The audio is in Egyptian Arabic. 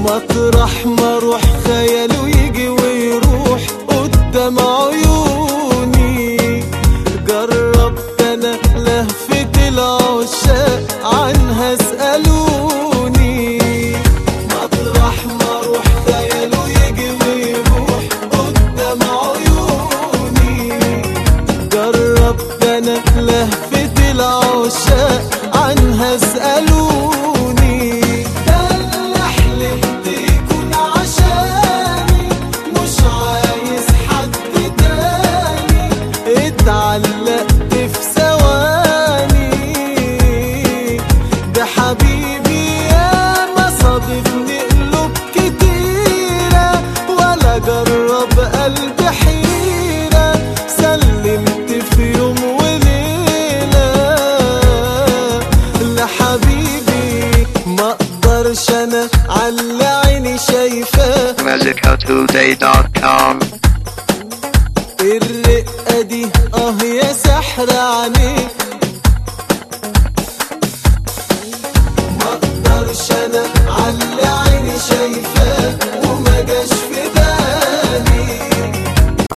مطرح ما اروح خياله يجي ويروح قدام عيوني جربت انا لهفة العشاق عنها اسألوني مطرح ما اروح خياله يجي ويروح قدام عيوني جربت انا لهفة العشاق عنها اسألوني ده اللي حلمت يكون عشاني مش عايز حد تاني اتعلقت في ثواني بحبيبي يا ما صادفني قلوب كتيرة ولا جرب قلبي حيرة سلمت في يوم وليلة لحبيبي ما اقدرش انا على عيني شايفاه MusicaToday.com الرقة دي اه يا سحر عليك ما اقدرش انا على عيني شايفة